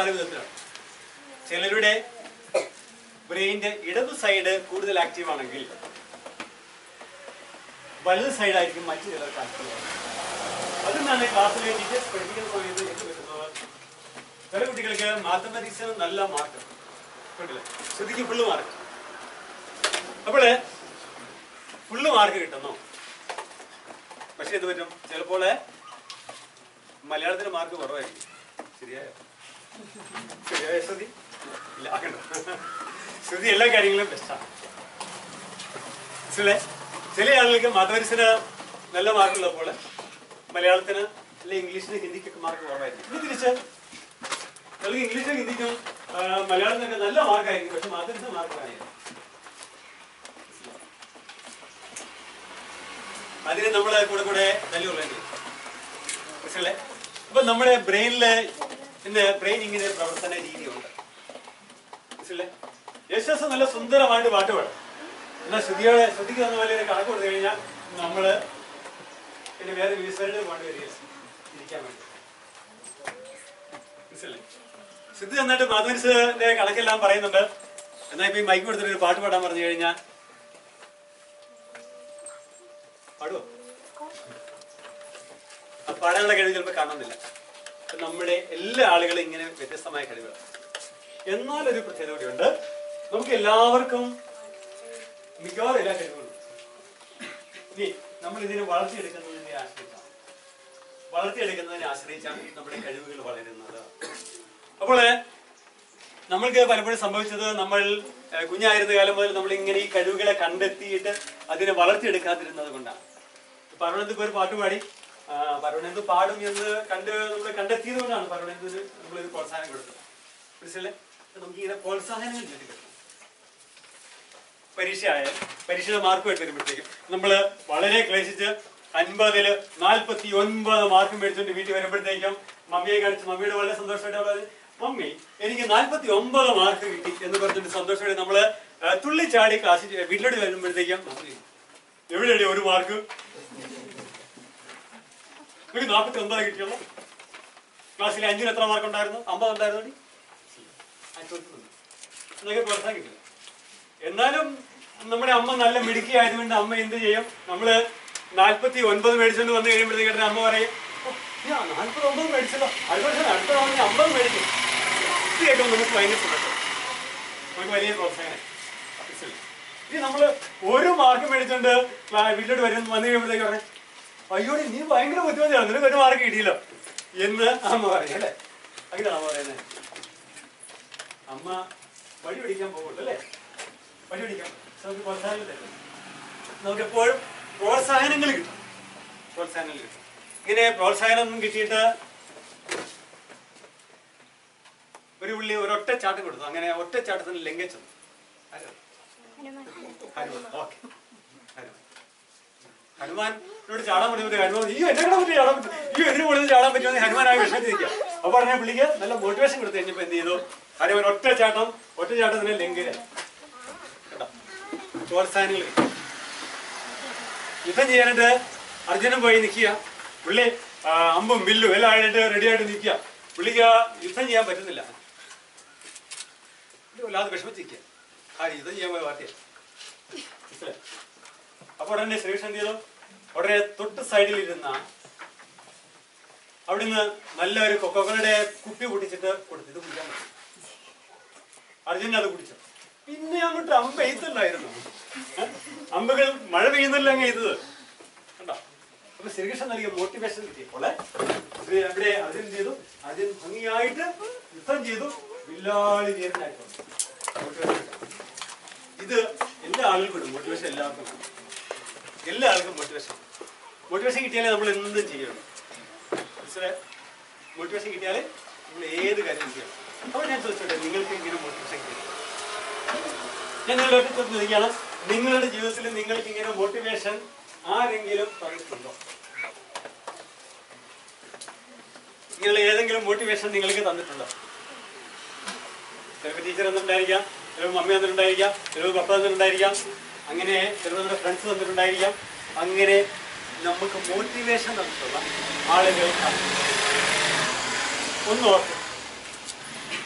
പല വിധത്തിലാണ് ചിലരുടെ ബ്രെയിനിന്റെ ഇടത് സൈഡ് കൂടുതൽ ആക്റ്റീവ് ആണെങ്കിൽ വലത് സൈഡായിരിക്കും മറ്റു ചിലർക്ക് ആക്റ്റീവ് അതുകൊണ്ടാണ് ക്ലാസ്സിലെ ടീച്ചേഴ്സ് പഠിപ്പിക്കുന്ന സമയത്ത് എന്ത് പറ്റുന്നത് ചില കുട്ടികൾക്ക് മാത്തമാറ്റിക്സിന് നല്ല മാർക്ക് കണ്ടില്ലേ ശ്രുതിക്ക് ഫുള്ള് മാർക്ക് അപ്പോൾ ഫുള്ള് മാർക്ക് കിട്ടുന്നു പക്ഷെ എന്ത് പറ്റും ചിലപ്പോൾ മലയാളത്തിന് മാർക്ക് കുറവായിരിക്കും ശരിയായോ ശരിയായ ശ്രുതി ഇല്ല ആക്കണ്ട ശ്രുതി എല്ലാ കാര്യങ്ങളും ബെസ്റ്റാണ് മനസ്സിലെ ചില ആളുകൾക്ക് മാത്തമാറ്റിക്സിന് നല്ല മാർക്കുള്ളപ്പോൾ മലയാളത്തിന് അല്ലെ ഇംഗ്ലീഷിന് ഹിന്ദിക്കൊക്കെ മാർക്ക് കുറവായിരിക്കും ഇത് തിരിച്ച് ചിലർക്ക് ഇംഗ്ലീഷിനും ഹിന്ദിക്കും ആ, മലയാളത്തിനൊക്കെ നല്ല മാർക്കായിരിക്കും പക്ഷെ മാത്തമാറ്റിക്സിന് മാർക്ക് കാണില്ല അതിന് നമ്മൾ കൂടെ കൂടെ തല്ലി കൊള്ളേണ്ടി വരും. മനസ്സിലല്ലേ അപ്പൊ നമ്മുടെ ബ്രെയിനില് ഇന്ന് ബ്രെയിൻ ഇങ്ങനെ ഒരു പ്രവർത്തന രീതിയുണ്ട് മനസ്സിലല്ലേ യേശുദാസ് നല്ല സുന്ദരമായിട്ട് പാട്ട് പാടും എന്നാൽ ശ്രുതിയോടെ ശ്രുതിക്ക് തന്ന പോലെ ഒരു കണക്ക് കൊടുത്തു കഴിഞ്ഞാൽ നമ്മള് പിന്നെ വേറെ വീസരുടെ പാട്ട് വരികയില്ല ഇരിക്കാൻ വേണ്ടി മനസ്സിലല്ലേ ശ്രുതി നന്നായിട്ട് മാധവൻസിന്റെ കണക്കെല്ലാം പറയുന്നുണ്ട് എന്നാൽ ഇപ്പൊ ഈ മൈക്ക് കൊടുത്തിട്ട് ഒരു പാട്ട് പാടാൻ പറഞ്ഞു കഴിഞ്ഞാൽ പാടുവോ ആ പാടാനുള്ള കഴിവ് ചിലപ്പോൾ കാണുന്നില്ല അപ്പൊ നമ്മുടെ എല്ലാ ആളുകളും ഇങ്ങനെ വ്യത്യസ്തമായ കഴിവുകൾ എന്നാൽ ഒരു പ്രത്യേകത കൂടിയുണ്ട് നമുക്ക് എല്ലാവർക്കും മിക്കവാറും എല്ലാ കഴിവുകളും ഇനി നമ്മൾ ഇതിനെ വളർത്തിയെടുക്കുന്നതിനെ ആശ്രയിച്ചാണ് വളർത്തിയെടുക്കുന്നതിനെ ആശ്രയിച്ചാണ് നമ്മുടെ കഴിവുകൾ വളരുന്നത് അപ്പോൾ നമ്മൾക്ക് പലപ്പോഴും സംഭവിച്ചത് നമ്മൾ ഏഹ്, കുഞ്ഞായിരുന്ന കാലം മുതൽ നമ്മൾ ഇങ്ങനെ ഈ കഴിവുകളെ കണ്ടെത്തിയിട്ട് അതിനെ വളർത്തിയെടുക്കാതിരുന്നത് കൊണ്ടാണ് പർവണന്ത് ഒരു പാട്ട് പാടി ആ, പർവണന്ത് പാടും എന്ന് കണ്ട് നമ്മൾ കണ്ടെത്തിയത് കൊണ്ടാണ് പർവണന്തിന് നമ്മൾ ഇത് പ്രോത്സാഹനം കൊടുത്തത് മനസ്സിലെ നമുക്ക് ഇങ്ങനെ പ്രോത്സാഹനങ്ങൾ ലഭിക്കും പരീക്ഷ ആയ പരീക്ഷയുടെ മാർക്ക് വേണ്ടി വരുമ്പോഴത്തേക്കും നമ്മൾ വളരെ ക്ലേശിച്ച് അൻപതില് നാൽപ്പത്തി ഒൻപത് മാർക്ക് മേടിച്ചുകൊണ്ട് വീട്ടിൽ വരുമ്പോഴത്തേക്കും മമ്മിയെ കാണിച്ച് മമ്മിയുടെ വളരെ സന്തോഷമായിട്ട് അവള് പറഞ്ഞു, മമ്മി എനിക്ക് നാൽപ്പത്തി ഒമ്പത് മാർക്ക് കിട്ടി എന്ന് പറഞ്ഞിട്ട് സന്തോഷമായിട്ട് നമ്മള് ആ, തുള്ളിച്ചാടി ക്ലാസ്സിൽ വീട്ടിലോട്ട് വരുമ്പോഴത്തേക്കും മമ്മി എവിടെയാണ് ഒരു മാർക്ക് എനിക്ക് നാൽപ്പത്തി ഒമ്പത് കിട്ടിയുള്ളൂ ക്ലാസ്സിൽ അഞ്ചിന് എത്ര മാർക്ക് ഉണ്ടായിരുന്നു അമ്പത് ഉണ്ടായിരുന്നു എന്നൊക്കെ പ്രോത്സാഹനം കിട്ടില്ല എന്നാലും നമ്മുടെ അമ്മ നല്ല മിടുക്കി ആയതുകൊണ്ട് അമ്മ എന്ത് ചെയ്യും നമ്മള് നാൽപ്പത്തി ഒൻപത് മേടിച്ചുകൊണ്ട് വന്നു കഴിയുമ്പോഴത്തേക്കും അമ്മ പറയും "ഓ, ഞാൻ നാൽപ്പത്തി ഒമ്പത് മേടിച്ചല്ലോ അടുത്ത വർഷം അടുത്ത തവണ ഞാൻ അമ്പത് മേടിക്കും ഇത് കേൾക്കുമ്പോൾ നമുക്ക് ഭയങ്കര സന്തോഷം നമുക്ക് വലിയ പ്രോത്സാഹനം മനസ്സിലായി? ഇനി നമ്മള് ഒരു മാർക്ക് മേടിച്ചോണ്ട് ക്ലാ- വീട്ടിലോട്ട് വരും വന്നു കഴിയുമ്പോഴത്തേക്ക് പറഞ്ഞു അയ്യോ നീ ഭയങ്കര ബുദ്ധിമുട്ടാണ് നിനക്ക് ഒരു മാർക്ക് കിട്ടിയല്ലോ എന്ന് അമ്മ പറയും അല്ലേ അങ്ങനെയാണ് അമ്മ പറയുന്നത് അമ്മ വഴി പിടിക്കാൻ പോകുള്ളൂ അല്ലേ വഴി പിടിക്കാം നമുക്ക് പ്രോത്സാഹനം തരും നമുക്ക് എപ്പോഴും പ്രോത്സാഹനങ്ങൾ കിട്ടും പ്രോത്സാഹനങ്ങൾ കിട്ടും ഇങ്ങനെ പ്രോത്സാഹനം കിട്ടിയിട്ട് ഒരു പുള്ളി ഒരൊറ്റ ചാട്ടം കൊടുത്തു അങ്ങനെ ഒറ്റ ചാട്ടത്തിന് ലംഘിച്ചു ആരാ? ഹനുമാൻ ഓക്കെ ഹനുമാൻ ഹനുമാനോട് ചാടാൻ പറ്റുമ്പോൾ ഹനുമാൻ ഈ എന്നെ കൂടെ പറ്റി ചാടാൻ പറ്റും ഈ എന്നെ കൂടുതൽ ചാടാൻ പറ്റുമെന്ന് ഹനുമാനായി വിഷമിച്ചിരിക്കുക അപ്പൊ പറഞ്ഞ പുള്ളിക്ക് നല്ല മോട്ടിവേഷൻ കൊടുത്തു കഴിഞ്ഞപ്പോ എന്ത് ചെയ്തു ഹനുമാൻ ഒറ്റ ചാട്ടം ഒറ്റ ചാട്ടത്തിന് ലംഘന കേട്ടോ പ്രോത്സാഹനങ്ങൾ കിട്ടി. യുദ്ധം ചെയ്യാനായിട്ട് അർജുനൻ പോയി നിൽക്കുക പുള്ളി ആ, അമ്പും വില്ലും എല്ലാം ആയിട്ട് റെഡി ആയിട്ട് നിൽക്കുക പുള്ളിക്ക് യുദ്ധം ചെയ്യാൻ പറ്റുന്നില്ല പുള്ളി വല്ലാതെ വിഷമിച്ചിരിക്കുക ആ യുദ്ധം ചെയ്യാൻ പോയ പാർട്ടിയാണ് മനസ്സിലായോ? അപ്പൊ ഉടനെ ശ്രീകൃഷ്ണൻ എന്ത് ചെയ്തു ഉടനെ തൊട്ട് സൈഡിൽ ഇരുന്ന അവിടുന്ന് നല്ല ഒരു കൊക്കോക്കോളയുടെ കുപ്പി പൊട്ടിച്ചിട്ട് കൊടുത്തു ഇത് കുടിക്കാൻ പറ്റും അർജുനൻ അത് കുടിച്ചു പിന്നെ അങ്ങോട്ട് അമ്പ എയ്ത്തുണ്ടായിരുന്നു ഏ? അമ്പുകൾ മഴ പെയ്യുന്നില്ല അങ്ങ് എയ്തത് കണ്ടോ അപ്പൊ ശ്രീകൃഷ്ണൻ നൽകിയ മോട്ടിവേഷൻ കിട്ടിയപ്പോൾ ശ്രീ അവിടെ അർജുൻ എന്ത് ചെയ്തു അർജുൻ ഭംഗിയായിട്ട് യുദ്ധം ചെയ്തു വില്ലാളി വീരനായിട്ടുണ്ട് Motivation കിട്ടും. ഇത് എല്ലാ ആളുകൾക്കും ഉണ്ട് മോട്ടിവേഷൻ എല്ലാവർക്കും ഉണ്ട്. എല്ലാ ആൾക്കും മോട്ടിവേഷൻ മോട്ടിവേഷൻ കിട്ടിയാലേ നമ്മൾ എന്തും ചെയ്യണം മനസ്സിലായോ മോട്ടിവേഷൻ കിട്ടിയാലേ നമ്മൾ ഏത് കാര്യം ചെയ്യണം അപ്പോൾ ഞാൻ ചോദിച്ചോട്ടെ നിങ്ങൾക്ക് ഇങ്ങനെ മോട്ടിവേഷൻ കിട്ടി ഞാൻ നിങ്ങളോട് ചോദിക്കുകയാണ് നിങ്ങളുടെ ജീവിതത്തിൽ നിങ്ങൾക്ക് ഇങ്ങനെ മോട്ടിവേഷൻ ആരെങ്കിലും തന്നിട്ടുണ്ടോ നിങ്ങൾ ഏതെങ്കിലും മോട്ടിവേഷൻ നിങ്ങൾക്ക് തന്നിട്ടുണ്ടോ ചിലപ്പോൾ ടീച്ചർ തന്നിട്ടുണ്ടായിരിക്കാം ചിലപ്പോൾ മമ്മി തന്നിട്ടുണ്ടായിരിക്കാം ചിലപ്പോൾ പപ്പ തന്നിട്ടുണ്ടായിരിക്കാം അങ്ങനെ ചിലപ്പോൾ നമ്മുടെ ഫ്രണ്ട്സ് തന്നിട്ടുണ്ടായിരിക്കാം അങ്ങനെ നമുക്ക് മോട്ടിവേഷൻ തന്നിട്ടുള്ള ആളുകൾ ഒന്ന് ഓർക്കും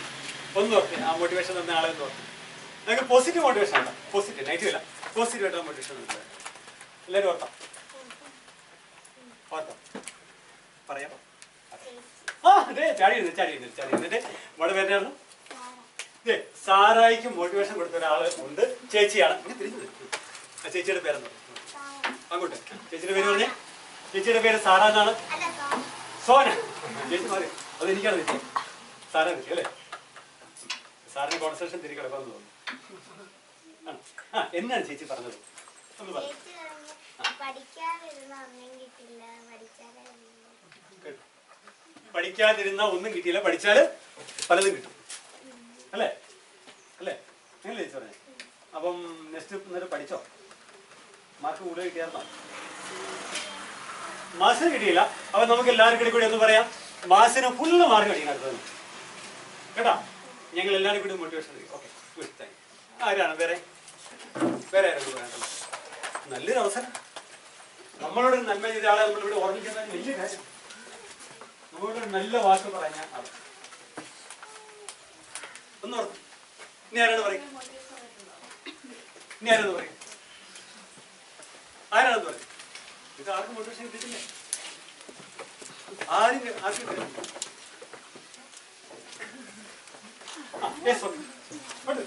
ഒന്ന് ഓർത്ത് ആ മോട്ടിവേഷൻ തന്ന ആളെ ഒന്ന് ഓർത്ത് നിങ്ങൾക്ക് പോസിറ്റീവ് മോട്ടിവേഷൻ ആണ് പോസിറ്റീവ് നെഗറ്റീവ് അല്ല പോസിറ്റീവ് ആയിട്ടുള്ള മോട്ടിവേഷൻ ഉണ്ട് എല്ലാവരും ഓർത്താം ഓർത്താം പറയാം ആ അതെ ചാടി ഇരുന്നു ചാടി ഇരുന്നു ചാടി ഇരുന്നിട്ട് ഇവിടെ വരുന്നതാണ് ദേ, സാറായിക്ക് മോട്ടിവേഷൻ കൊടുത്ത ഒരാള് ഉണ്ട് ചേച്ചിയാണ് ഇങ്ങനെ തിരിഞ്ഞു നിൽക്ക്. ആ ചേച്ചിയുടെ പേരെന്താ അങ്ങോട്ട് ചേച്ചിയുടെ പേര് പറഞ്ഞേ ചേച്ചിയുടെ പേര് സാറ എന്നാണ് സോന ചേച്ചി മാറി അത് എനിക്കാണ് തെറ്റി സാറാ തെറ്റി അല്ലേ സാറിന് കോൺസെൻട്രേഷൻ തിരി കിടക്കാന്ന് തോന്നുന്നു ആണോ? ആ എന്നാണ് ചേച്ചി പറഞ്ഞത് ഒന്ന് പറ ചേച്ചി പറഞ്ഞു പഠിക്കാതിരുന്ന ഒന്നും കിട്ടില്ല പഠിച്ചാലേ ഉള്ളൂ." കേട്ടോ. പഠിക്കാതിരുന്ന ഒന്നും കിട്ടിയില്ല പഠിച്ചാല് പലതും കിട്ടും അല്ലേ അല്ലേ നിങ്ങൾ ചേച്ചി പറഞ്ഞേ അപ്പം നെക്സ്റ്റ് എന്നിട്ട് പഠിച്ചോ മാർക്ക് കൂടുതൽ കിട്ടിയായിരുന്നോ മാസിന് കിട്ടിയില്ല അപ്പൊ നമുക്ക് എല്ലാവർക്കും കൂടി ഒന്ന് പറയാം മാസിന് ഫുള്ള് മാർക്ക് അടിക്കണം അടുത്തത് കേട്ടോ ഞങ്ങൾ എല്ലാവരും കൂടി മോട്ടിവേഷൻ ഓക്കെ ഗുഡ് താങ്ക് ആരാണ് വേറെ വേറെ ആരാണ് പറയാനുള്ളത് നല്ലൊരു അവസരം നമ്മളോട് ഒരു നന്മ ചെയ്ത ആളെ നമ്മളിവിടെ ഓർമ്മിക്കുന്നത് വലിയ കാര്യം നമ്മളോട് ഒരു നല്ല വാക്ക് പറഞ്ഞ ആള് ഒന്ന് ഓർത്ത് ഇനി ആരാണ് പറയും ഇനി ആരാണ് പറയും ആരാണെന്ന് പറയും ഇത് ആർക്കും മോട്ടിവേഷൻ കിട്ടിയിട്ടില്ലേ ആരും കേ- ആർക്കും കിട്ടിയില്ല. ആ, yes, okay. കൊണ്ട്.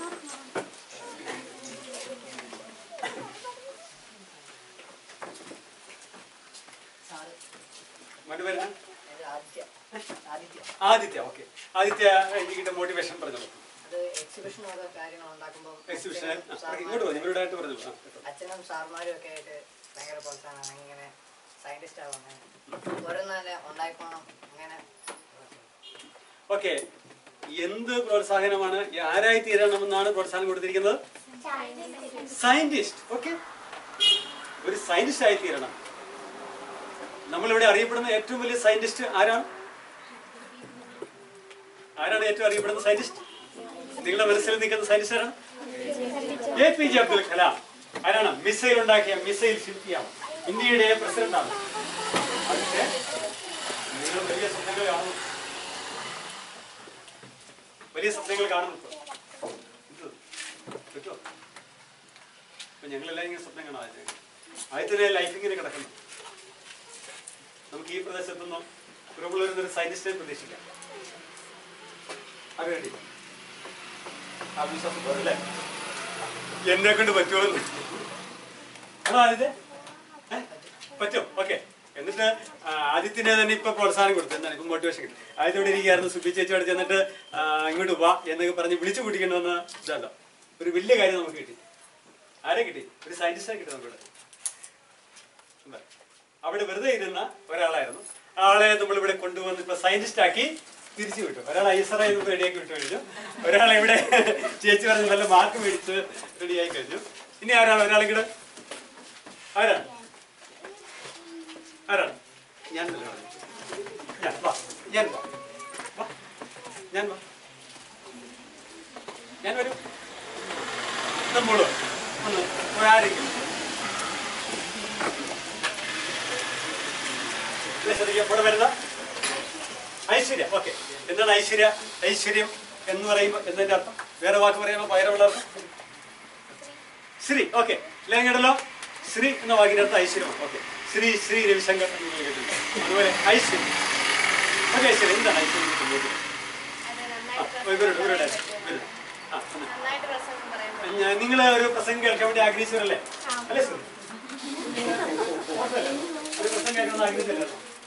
മറ്റു പേര് ആദിത്യ ആദിത്യ ആദിത്യ ഓക്കെ ആദിത്യ എനിക്ക് കിട്ടിയ മോട്ടിവേഷൻ പറഞ്ഞോളൂ അത് എക്സിബിഷൻ ഓരോ കാര്യങ്ങൾ ഉണ്ടാക്കുമ്പോൾ എക്സിബിഷൻ അച്ഛനും ഇങ്ങോട്ട് പറഞ്ഞു സാർമാരും ഇവരുടെ ആയിട്ട് പറഞ്ഞു ആ, കേട്ടോ. അച്ഛനും സാർമാരും ഒക്കെ ആയിട്ട് ഭയങ്കര പ്രോത്സാഹനമാണ് ഇങ്ങനെ സയന്റിസ്റ്റ് ആവും അങ്ങനെ ഓരോന്നല്ല ഉണ്ടായിപ്പോണം അങ്ങനെ ഓക്കെ എന്ത് പ്രോത്സാഹനമാണ് ആരായി തീരണമെന്നാണ് പ്രോത്സാഹനം കൊടുത്തിരിക്കുന്നത് സയന്റിസ്റ്റ് ഓക്കെ ഒരു സയന്റിസ്റ്റ് ആയി തീരണം നമ്മളിവിടെ അറിയപ്പെടുന്ന ഏറ്റവും വലിയ സയന്റിസ്റ്റ് ആരാണ് ആരാണ് ഏറ്റവും അറിയപ്പെടുന്ന സയന്റിസ്റ്റ് നിങ്ങളുടെ മനസ്സിൽ നിൽക്കുന്ന സയന്റിസ്റ്റ് ആരാണ് A P J Abdul Kalam ആരാണ് മിസൈൽ ഉണ്ടാക്കിയ മിസൈൽ ശില്പിയാണ് ഇന്ത്യയുടെ പ്രസിഡന്റ് ആണ് പക്ഷേ നിങ്ങൾ വലിയ സ്വപ്നങ്ങൾ കാണുന്നു വലിയ സ്വപ്നങ്ങൾ കാണുന്നു ഇപ്പൊ. എന്ത്? പറ്റുമോ ഇപ്പൊ ഞങ്ങളെല്ലാം ഇങ്ങനെ സ്വപ്നം കാണാം ആദ്യത്തെ ലൈഫ് ഇങ്ങനെ കിടക്കുന്നു നമുക്ക് ഈ പ്രദേശത്തുനിന്നും കുരുമുള്ളൂരിൽ ഒരു സയന്റിസ്റ്റിനെ പ്രതീക്ഷിക്കാം അത് വേണ്ടി ആ വിശ്വാസം പോരല്ലേ എന്നെ കൊണ്ട് പറ്റുമോ ആണോ ആദ്യത്തെ പറ്റും ഓക്കെ എന്നിട്ട് ആ, ആദിത്യനെ തന്നെ ഇപ്പൊ പ്രോത്സാഹനം കൊടുത്തു എന്താണ് ഇപ്പൊ മോട്ടിവേഷൻ കിട്ടി ആദ്യത്തോടെ ഇരിക്കുകയായിരുന്നു സുബി ചേച്ചിയോട് ചെന്നിട്ട് ആ, ഇങ്ങോട്ട് വാ എന്നൊക്കെ പറഞ്ഞ് വിളിച്ചു കൂട്ടിക്കൊണ്ടുവന്ന ഇതല്ലോ ഒരു വലിയ കാര്യം നമുക്ക് കിട്ടി ആരെ കിട്ടി ഒരു സയന്റിസ്റ്റിനെ കിട്ടി നമുക്കിവിടെ എന്താ? അവിടെ വെറുതെ ഇരുന്ന ഒരാളായിരുന്നു ആളെ നമ്മൾ ഇവിടെ കൊണ്ടുവന്ന് ഇപ്പൊ സയന്റിസ്റ്റ് ആക്കി തിരിച്ചു വിട്ടു ഒരാൾ ഐ എസ് ആർ ആയി റെഡിയാക്കി വിട്ടു കഴിഞ്ഞു ഒരാളെ ഇവിടെ ചേച്ചി പറഞ്ഞ് നല്ല മാർക്ക് മേടിച്ച് റെഡിയായി കഴിഞ്ഞു ഇനി ആരാണ് ഒരാളിവിടെ ആരാണ് ആരാണ് ഞാൻ തന്നെ പറഞ്ഞു. ഞാൻ വാ ഞാൻ വാ വാ ഞാൻ വാ ഞാൻ വരും നമ്മള് ഒന്ന് ആരെങ്കിലും ശ്രദ്ധിക്കാം ഇവിടെ വരുന്ന ഐശ്വര്യ ഓക്കെ എന്താണ് ഐശ്വര്യ ഐശ്വര്യം എന്ന് പറയുമ്പോൾ എന്നതിന്റെ അർത്ഥം വേറെ വാക്ക് പറയാമോ പയറുള്ള അർത്ഥം ശ്രീ ഓക്കെ എല്ലാം കേട്ടല്ലോ ശ്രീ എന്ന വാക്കിന്റെ അർത്ഥം ഐശ്വര്യമാണ് ഓക്കെ ശ്രീ ശ്രീ രവിശങ്കർ എന്ന് നിങ്ങൾ കേട്ടിട്ടുണ്ട് അതുപോലെ ഐശ്വര്യം ഓക്കെ ഐശ്വര്യം എന്താണ് ഐശ്വര്യം അത് ആ, ഇവരുടെ ഇവരുടെ നന്നായിട്ട് ഇവരുടെ. ആ, ഒന്ന്. നന്നായിട്ട് പ്രസംഗം പറയാൻ പറ്റും. ഞാൻ നിങ്ങൾ ഒരു പ്രസംഗം കേൾക്കാൻ വേണ്ടി ആഗ്രഹിച്ചവരല്ലേ അല്ലേ ശ്രീ ഒരു പ്രസംഗം കേൾക്കണം ആഗ്രഹിച്ചല്ലേ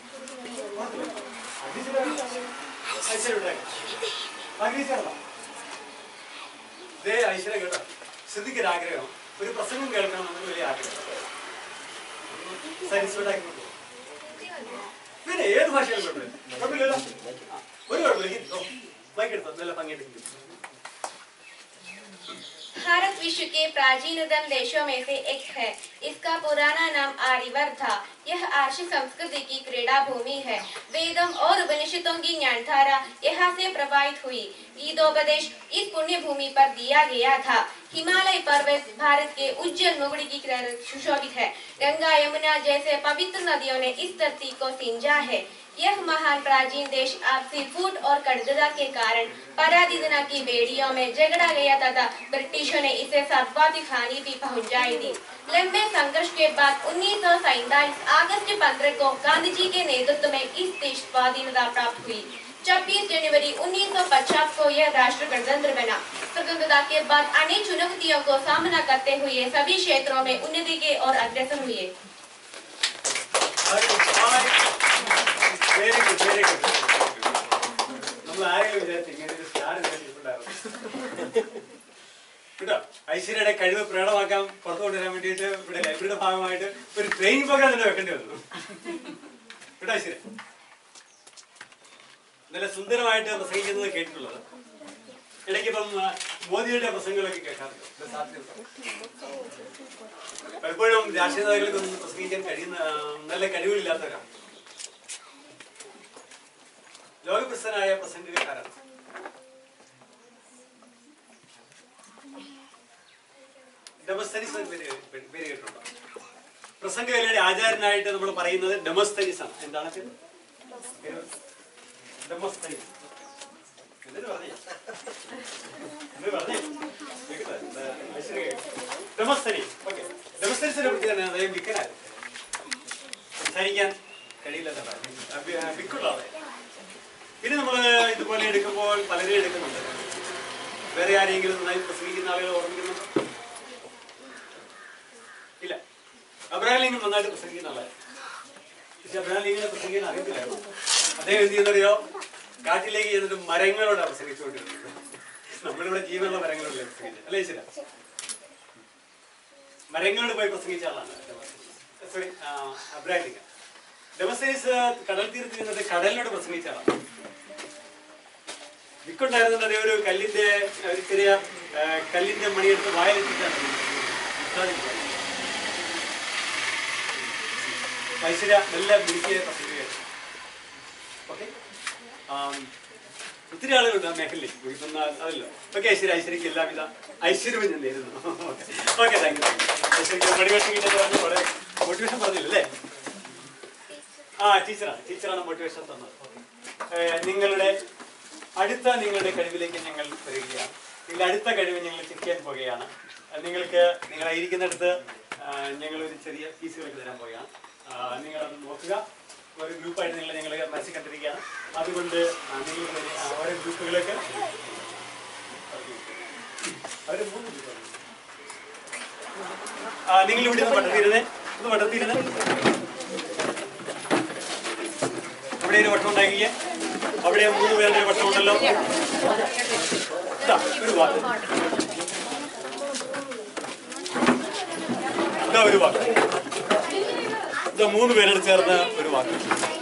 ആഗ്രഹിച്ചാണോ ദേ ഐശ്വര്യ കേട്ടോ ശ്രദ്ധിക്കൊരു ആഗ്രഹം ഒരു പ്രസംഗം കേൾക്കണം എന്നൊരു വലിയ ആഗ്രഹം സാറ്റിസ്ഫൈഡ് ആയിക്കൊണ്ട് പിന്നെ ഏത് ഭാഷയിലും കുഴപ്പമില്ല കുഴപ്പമില്ലല്ലോ ആ, ഒരു കുഴപ്പമില്ല മൈക്കെടുത്തോ നല്ല ഭംഗിയായിട്ട് ഹിന്ദി. भारत विश्व के प्राचीनतम देशों में से एक है इसका पुराना नाम आर्यवर्त था यह आर्ष संस्कृति की क्रीड़ा भूमि है वेदों और उपनिषदों की ज्ञानधारा यहाँ से प्रवाहित हुई गीतोपदेश इस पुण्य भूमि पर दिया गया था हिमालय पर्वत भारत के उज्जवल मुगड़ी की तरह सुशोभित है गंगा यमुना जैसे पवित्र नदियों ने इस धरती को सिंचा है यह महान प्राचीन देश आपसी फूट और कड़ददा के कारण पराधीनता की बेड़ियों में झगड़ा गया तथा ब्रिटिशों ने इसे सर्वाधिक हानि भी पहुंचाई थी लंबे संघर्ष के बाद उन्नीस अगस्त 15 को गांधी जी के नेतृत्व में इस देश स्वाधीनता प्राप्त हुई 26 जनवरी 1950 को यह राष्ट्र गणतंत्र बना स्वतंत्रता के बाद अनेक चुनौतियों को सामना करते हुए सभी क्षेत्रों में उन्नति के और अग्रसर हुए വെരി ഗുഡ് വെരി ഗുഡ് നമ്മൾ ആരെങ്കിലും വിചാരിച്ചു ഇങ്ങനെ ഒരു സ്റ്റാർ വിചാരിച്ചിട്ടുണ്ടായിരുന്നു കേട്ടോ ഐശ്വര്യയുടെ കഴിവ് പ്രകടമാക്കാൻ പുറത്തു കൊണ്ടുവരാൻ വേണ്ടിയിട്ട് ഇവിടെ ലൈബ്രറിയുടെ ഭാഗമായിട്ട് ഒരു ട്രെയിനിങ് പ്രോഗ്രാം തന്നെ വെക്കേണ്ടി വന്നു കേട്ടോ ഐശ്വര്യ നല്ല സുന്ദരമായിട്ട് പ്രസംഗിക്കുന്നത് കേട്ടിട്ടുള്ളത് ഇടയ്ക്ക് ഇപ്പം ആ, മോദിയുടെ പ്രസംഗങ്ങളൊക്കെ കേൾക്കാറുണ്ട് ഇത് സാധ്യത പലപ്പോഴും രാഷ്ട്രീയ നേതാക്കൾക്കൊന്നും പ്രസംഗിക്കാൻ കഴിയുന്ന ആ, നല്ല കഴിവുകളില്ലാത്തവരാണ് ലോകപ്രസിദ്ധനായ പ്രസംഗക്കാരാണ് ഡെമസ്തനിസ് എന്ന പേര് പേര് പേര് കേട്ടിട്ടുണ്ടോ പ്രസംഗകലയുടെ ആചാര്യനായിട്ട് നമ്മൾ പറയുന്നത് ഡെമസ്തനിസ് ആണ് എന്താണ് പേര്? പേര്? ഡെമസ്തനിസ് എന്നിട്ട് പറഞ്ഞേ എന്നിട്ട് പറഞ്ഞേ കേൾക്കട്ടെ? എന്താ, ഐശ്വര്യ കേൾക്കട്ടെ? ഡെമസ്തനി ഓക്കെ ഡെമസ്തനിസിനെ കുറിച്ച് അദ്ദേഹം വിക്കനായിരുന്നു സംസാരിക്കാൻ കഴിയില്ല വിക്കുള്ളതാണ് പിന്നെ നമ്മൾ ഇതുപോലെ എടുക്കുമ്പോൾ പലരെയും എടുക്കുന്നുണ്ട് വേറെ ആരെങ്കിലും നന്നായി പ്രസംഗിക്കുന്ന ആളുകൾ ഓർമ്മിക്കുന്നുണ്ടോ ഇല്ല അബ്രഹാം ലിങ്കൻ നന്നായിട്ട് പ്രസംഗിക്കുന്ന ആളായിരുന്നു പക്ഷെ അബ്രഹാം ലിങ്കിനെ പ്രസംഗിക്കാൻ അറിയത്തില്ലായിരുന്നു അദ്ദേഹം എന്ത് ചെയ്യുന്നറിയോ കാട്ടിലേക്ക് ചെന്നിട്ട് മരങ്ങളോടാണ് പ്രസംഗിച്ചുകൊണ്ടിരുന്നത് നമ്മളിവിടെ ജീവനുള്ള മരങ്ങളോടല്ലേ പ്രസംഗിച്ചത് അല്ലേ ശരി മരങ്ങളോട് പോയി പ്രസംഗിച്ച ആളാണ് സോറി അബ്രഹാം ലിങ്കൻ ഡെമസൈസ് കടൽ തീരത്ത് നിന്നിട്ട് കടലിനോട് പ്രസംഗിച്ച ആളാണ് വിക്കുണ്ടായിരുന്നത് അതേ ഒരു കല്ലിന്റെ ഒരു ചെറിയ ആ, കല്ലിന്റെ മണിയെടുത്ത് വായിലിട്ടിട്ടാണ് വിൽക്കാതിരിക്കുന്നത്. ഐശ്വര്യ നല്ല മിടുക്കിയ പ്രസംഗിക്കുകയാണ് ഓക്കെ ഒത്തിരി ആളുകളുണ്ട് ആ മേഖലയിൽ ഇപ്പം അതല്ലോ ഓക്കെ ഐശ്വര്യ ഐശ്വര്യക്ക് എല്ലാവിധ ഐശ്വര്യവും ഞാൻ നേരുന്നു ഓക്കെ താങ്ക് യു ഐശ്വര്യക്ക് മോട്ടിവേഷൻ കിട്ടിയത് പറഞ്ഞു വളരെ മോട്ടിവേഷൻ പറഞ്ഞില്ലല്ലേ ആ ടീച്ചറാണ് ടീച്ചറാണ് മോട്ടിവേഷൻ തന്നത് ഏഹ് നിങ്ങളുടെ അടുത്ത നിങ്ങളുടെ കഴിവിലേക്ക് ഞങ്ങൾ വരികയാണ് നിങ്ങളുടെ അടുത്ത കഴിവ് ഞങ്ങൾ ചെക്ക് ചെയ്യാൻ പോകുകയാണ് അത് നിങ്ങൾക്ക് നിങ്ങളായിരിക്കുന്നിടത്ത് ഞങ്ങൾ ഒരു ചെറിയ ഫീസുകളൊക്കെ തരാൻ പോവുകയാണ് ആ, നിങ്ങളത് നോക്കുക ഒരു ഗ്രൂപ്പായിട്ട് നിങ്ങൾ ഞങ്ങൾ മനസ്സിൽ കണ്ടിരിക്കുകയാണ് അതുകൊണ്ട് ആ, നിങ്ങൾ വരി- ആ, ഓരോ ഗ്രൂപ്പുകളൊക്കെ അവർ മൂന്ന് ഗ്രൂപ്പാണ് ആ, നിങ്ങൾ ഇവിടെ ഒന്ന് വട്ടത്തിരുന്നേ ഒന്ന് വട്ടത്തിരുന്നേ അവിടെ ഒരു വട്ടം ഉണ്ടാക്കിയ അവിടെ മൂന്ന് പേരുടെ ഒരു വട്ടം ഉണ്ടല്ലോ ഇതാ, ഒരു വാക്ക് ഇതാ ഒരു വാക്ക് ഇതാ മൂന്ന് പേരോട് ചേർന്ന് ഒരു വാക്ക്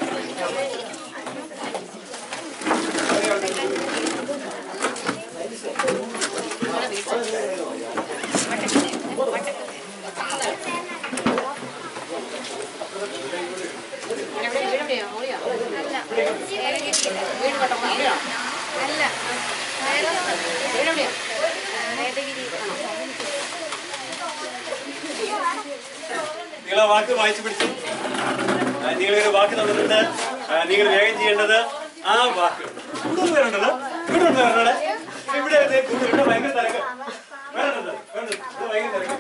നിങ്ങൾ ആ വാക്ക് വായിച്ചു പിടിച്ചു ആ, നിങ്ങളൊരു വാക്ക് തന്നിട്ടുണ്ട് ആ, നിങ്ങൾ വേഗം ചെയ്യേണ്ടത് ആ വാക്ക് കൂടുതൽ പേരുണ്ടല്ലോ ഇവിടെ ഉണ്ട് പേരുടെ ഇവിടെ ദേ കൂടുതൽ ഇവിടെ ഭയങ്കര തിരക്ക് വേണ്ടത് വേണ്ടത് ഇവിടെ ഭയങ്കര തിരക്ക്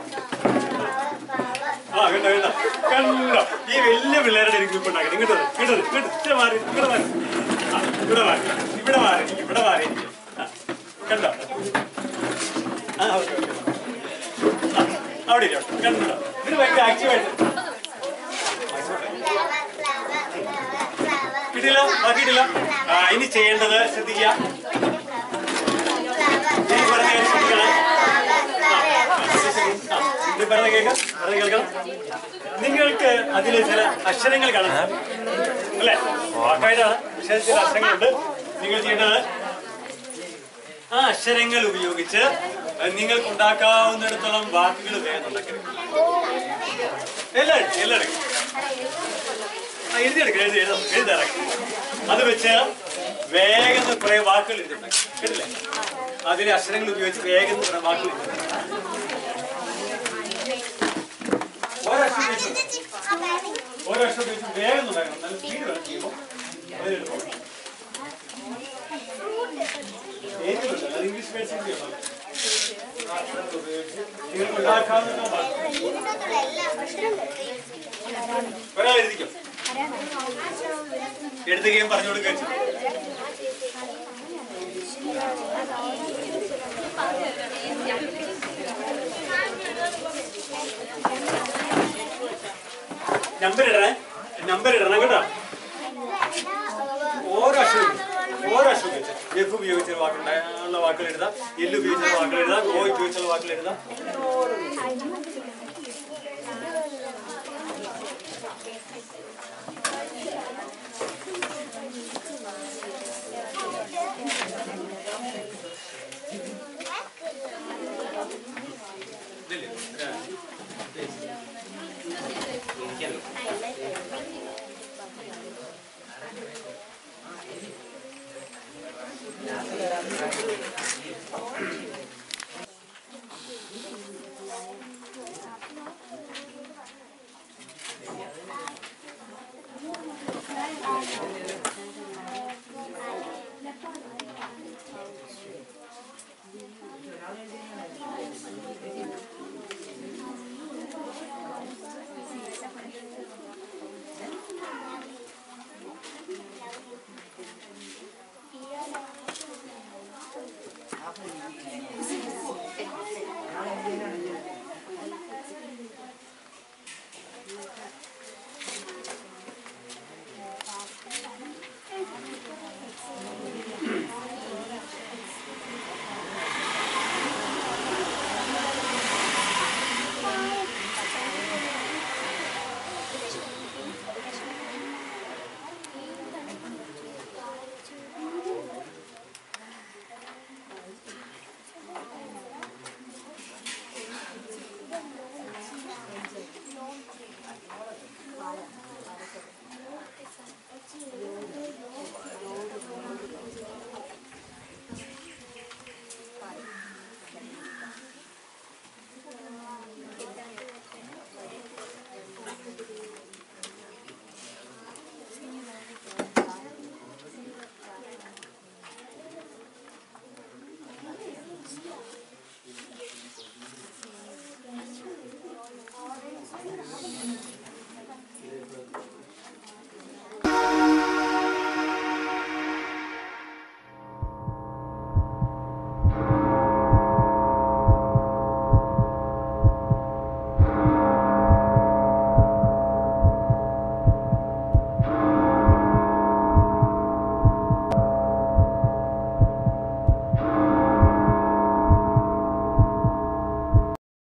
ആ വേണ്ട വേണ്ട കണ്ടോ ഈ വലിയ പിള്ളേരുടെ ഒരു ഗ്രൂപ്പ് ഉണ്ടാക്കണം ഇങ്ങോട്ട് വരൂ, ഇങ്ങോട്ട് വരൂ, ഇങ്ങോട്ട് ഇവിടെ മാറി ഇവിടെ മാറി ആ, ഇവിടെ മാറി ഇവിടെ മാറി ഇവിടെ മാറി ആ, കണ്ടോ ആ ഓക്കെ ഓക്കെ ആ, അവിടെ ഇല്ല കണ്ടോ ഇതിന് ഭയങ്കര ആക്റ്റീവായിട്ട് കിട്ടില്ല ബാക്കിയിട്ടില്ല ആ ഇനി ചെയ്യേണ്ടത് ശ്രദ്ധിക്കുക ഇനി പറഞ്ഞ കാര്യം ശ്രദ്ധിക്കണം ആ, ഇത് പറഞ്ഞ കേൾക്കാം പറഞ്ഞ കേൾക്കണം നിങ്ങൾക്ക് അതിൽ ചില അക്ഷരങ്ങൾ കാണാൻ സാധിക്കും. അല്ലേ വാക്കായിട്ടാണ് പക്ഷേ ചില അക്ഷരങ്ങളുണ്ട് നിങ്ങൾ ചെയ്യേണ്ടത് ആ അക്ഷരങ്ങൾ ഉപയോഗിച്ച് നിങ്ങൾക്ക് ഉണ്ടാക്കാവുന്നിടത്തോളം വാക്കുകൾ വേഗം ഉണ്ടാക്കരുത് എല്ലാവരും എല്ലാവരും ആ എഴുതിയെടുക്കുക എഴുതി എഴുതാം എഴുതാറൊക്കെ അത് വെച്ച് വേഗം കുറെ വാക്കുകൾ എഴുതിണ്ടാക്കി കേട്ടില്ലേ അതിലെ അക്ഷരങ്ങൾ ഉപയോഗിച്ച് വേഗം കുറെ വാക്കുകൾ എഴുതിണ്ടാക്കി ഓരോ അക്ഷരം ഉപയോഗിച്ച് ഓരോ അക്ഷരം ഉപയോഗിച്ച് വേഗം ഉണ്ടാക്കണം നല്ല സ്പീഡ് വേണം ചെയ്യുമ്പോൾ വളരെ എളുപ്പമാണ് ഏതിലുണ്ട്? അത് ഇംഗ്ലീഷ് വേർഡ്സിന്റെ ഉണ്ടോ? നിങ്ങൾക്ക് ഉണ്ടാക്കാവുന്നതാണ്. ഇതിനകത്തുള്ള എല്ലാ അക്ഷരവും ഒരാൾ എഴുതിക്കും എഴുതുകയും പറഞ്ഞു കൊടുക്കുകയും ചെയ്യും നമ്പർ ഇടണേ നമ്പർ ഇടണം കേട്ടോ ഓരോ അക്ഷരം ഓരോ അക്ഷരം വെച്ച് എഫ് ഉപയോഗിച്ച വാക്കുള്ള വാക്കുകൾ എഴുതാം എൽ ഉപയോഗിച്ചുള്ള വാക്കുകൾ എഴുതാം ഓ ഉപയോഗിച്ചുള്ള വാക്കുകൾ എഴുതാം ഇതില്ലേ? ആ.